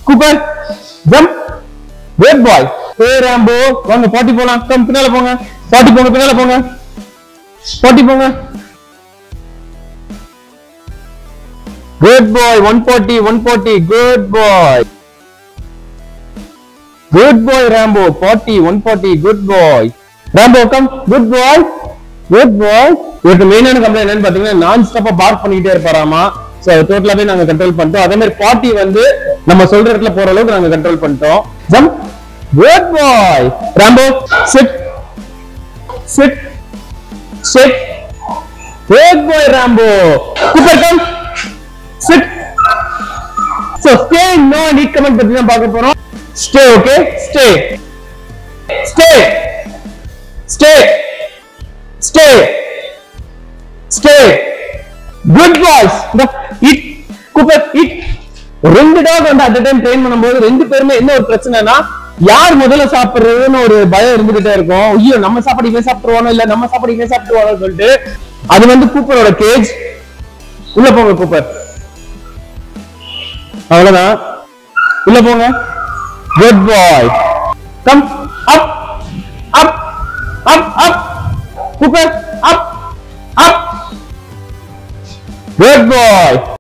Cooper jump good boy ஏ Rambo வாங்க பாட்டி போலாம் கம் பின்னால போங்க பாட்டி போங்க பின்னால போங்க பாட்டி போங்க good boy one forty one forty good boy good boy Rambo forty one forty good boy Rambo come good boy good boy இவருக்கு மெயினான கம்ப்ளைண்ட் என்னன்னு பாத்தீங்கன்னா நான் ஸ்டாப்பா பார்க் பண்ணிக்கிட்டே இருப்பாராமா சோ டோட்டலாவே நாங்க கண்ட்ரோல் பண்ணிட்டோம் அதே மாதிரி ஃபார்ட்டி வந்து நம்ம சொல்ற இடத்துல போற அளவுக்கு நாங்க கண்ட்ரோல் பண்ணிட்டோம் jump good boy Rambo sit sit sit good boy Rambo Cooper come sit so stay no need comment பத்தி தான் பார்க்க போறோம் stay okay stay stay stay stay stay good boys it Cooper it ரெண்டு dog வந்து at time train பண்ணும்போது ரெண்டு பேருமே என்ன ஒரு பிரச்சனைனா யார் முதல்ல சாப்பிடுறதுன்னு ஒரு பயம் இருந்துகிட்டே இருக்கும் ஐயோ நம்ம சாப்பாடு இவன் சாப்பிட்டுருவானோ இல்ல நம்ம சாப்பாடு இவன் சாப்பிட்டுருவானோ சொல்லிட்டு அது வந்து கூப்பரோட கேஜ் உள்ள போங்க கூப்பர் அவ்வளவுதான் உள்ள போங்க good boy come up up up up Cooper up up good பாய்